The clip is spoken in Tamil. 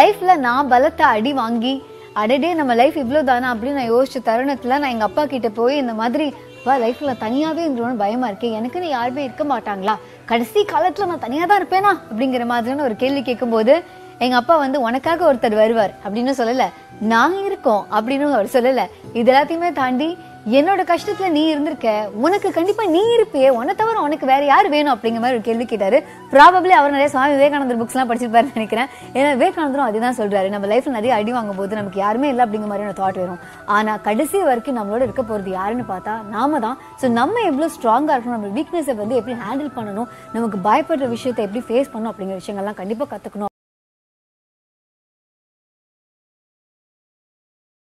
லைஃப்ல நான் பலத்த அடி வாங்கி அடடே நம்ம லைஃப் இவ்வளோ தானா அப்படின்னு நான் யோசிச்ச தருணத்துல நான் எங்க அப்பா கிட்ட போய் இந்த மாதிரி அப்பா லைஃப்ல தனியாவே இருந்துருவோம்னு பயமா இருக்கே எனக்குன்னு யாருமே இருக்க மாட்டாங்களா கடைசி காலத்துல நான் தனியா தான் இருப்பேனா அப்படிங்கிற மாதிரியான ஒரு கேள்வி கேட்கும்போது எங்க அப்பா வந்து உனக்காக ஒருத்தர் வருவார் அப்படின்னு சொல்லல நாங்க இருக்கோம் அப்படின்னு அவர் சொல்லல இது எல்லாத்தையுமே தாண்டி என்னோட கஷ்டத்துல நீ இருந்திருக்க உனக்கு கண்டிப்பா நீ இருப்பியே உன்னை தவிர உனக்கு வேற யார் வேணும் அப்படிங்கிற மாதிரி ஒரு கேள்வி கேட்டாரு ப்ராபப்ளி அவர் நிறைய சுவாமி விவேகானந்தர் புக்ஸ் எல்லாம் படிச்சிருப்பாருன்னு நினைக்கிறேன் ஏன்னா விவேகானந்தரும் அதுதான் சொல்றாரு நம்ம லைஃப்ல நிறைய அடி வாங்கும் போது நமக்கு யாருமே இல்லை அப்படிங்கிற மாதிரியான தாட் வரும் ஆனா கடைசி வரைக்கும் நம்மளோட இருக்க போறது யாருன்னு பார்த்தா நாம தான் ஸோ நம்ம எவ்வளவு ஸ்ட்ராங்கா இருக்கணும் நம்ம வீக்னஸை வந்து எப்படி ஹேண்டில் பண்ணணும் நமக்கு பயப்படுற விஷயத்தை எப்படி ஃபேஸ் பண்ணணும் அப்படிங்கிற விஷயங்கள்லாம் கண்டிப்பா கத்துக்கணும்